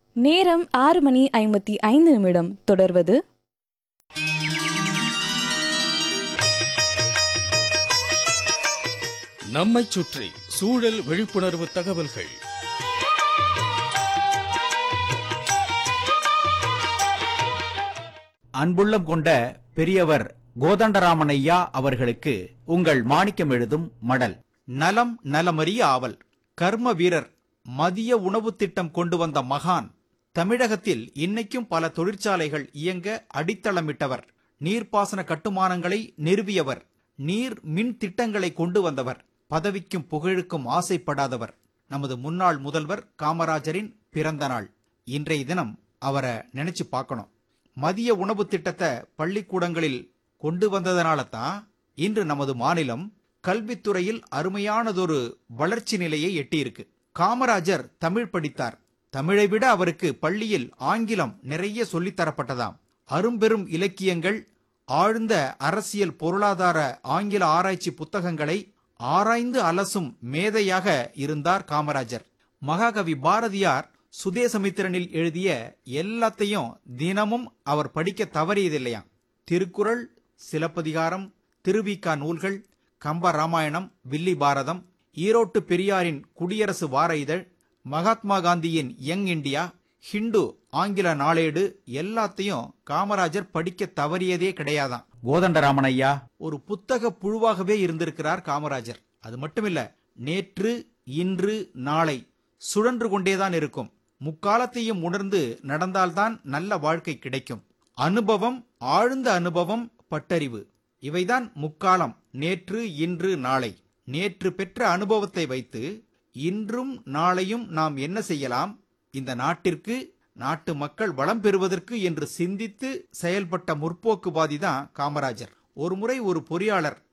நேரம் ஆறு மணி ஐம்பத்தி ஐந்து நிமிடம் தொடர்வது நம்மைச் சுற்றி சூழல் விழிப்புணர்வு தகவல்கள் அன்புள்ளம் கொண்ட பெரியவர் கோதண்டராமன் ஐயா அவர்களுக்கு உங்கள் மாணிக்கம் எழுதும் மடல் நலம் நலமறிய ஆவல் கர்ம வீரர் மதிய உணவு திட்டம் கொண்டு வந்த மகான் தமிழகத்தில் இன்னைக்கும் பல தொழிற்சாலைகள் இயங்க அடித்தளமிட்டவர் நீர்ப்பாசன கட்டுமானங்களை நிறுவியவர் நீர் மின் திட்டங்களை கொண்டு வந்தவர் பதவிக்கும் புகழுக்கும் ஆசைப்படாதவர் நமது முன்னாள் முதல்வர் காமராஜரின் பிறந்த நாள் இன்றைய தினம் அவரை நினைச்சு பார்க்கணும் மதிய உணவு திட்டத்தை பள்ளிக்கூடங்களில் கொண்டு வந்ததனால தான் இன்று நமது மாநிலம் கல்வித்துறையில் அருமையானதொரு வளர்ச்சி நிலையை எட்டியிருக்கு காமராஜர் தமிழ் படித்தார் தமிழை விட அவருக்கு பள்ளியில் ஆங்கிலம் நிறைய சொல்லித் தரப்பட்டதாம் அரும்பெரும் இலக்கியங்கள் ஆழ்ந்த அரசியல் பொருளாதார ஆங்கில ஆராய்ச்சி புத்தகங்களை ஆராய்ந்து அலசும் மேதையாக இருந்தார் காமராஜர் மகாகவி பாரதியார் சுதேசமித்திரனில் எழுதிய எல்லாத்தையும் தினமும் அவர் படிக்க தவறியதில்லையாம் திருக்குறள் சிலப்பதிகாரம் திருவிக்கா நூல்கள் கம்ப ராமாயணம் வில்லி பாரதம் ஈரோட்டு பெரியாரின் குடியரசு வார இதழ் மகாத்மா காந்தியின் யங் இந்தியா ஹிண்டு ஆங்கில நாளேடு எல்லாத்தையும் காமராஜர் படிக்க தவறியதே கிடையாதாம் கோதண்டராமன் ஐயா ஒரு புத்தக புழுவாகவே இருந்திருக்கிறார் காமராஜர் அது மட்டுமில்ல நேற்று இன்று நாளை சுழன்று கொண்டேதான் இருக்கும் முக்காலத்தையும் உணர்ந்து நடந்தால்தான் நல்ல வாழ்க்கை கிடைக்கும் அனுபவம் ஆழ்ந்த அனுபவம் பட்டறிவு இவைதான் முக்காலம் நேற்று இன்று நாளை நேற்று பெற்ற அனுபவத்தை வைத்து இன்றும் நாளையும் நாம் என்ன செய்யலாம் இந்த நாட்டிற்கு நாட்டு மக்கள் வளம் பெறுவதற்கு என்று சிந்தித்து செயல்பட்ட முற்போக்குவாதி தான் காமராஜர் ஒருமுறை ஒரு பொறியாளர்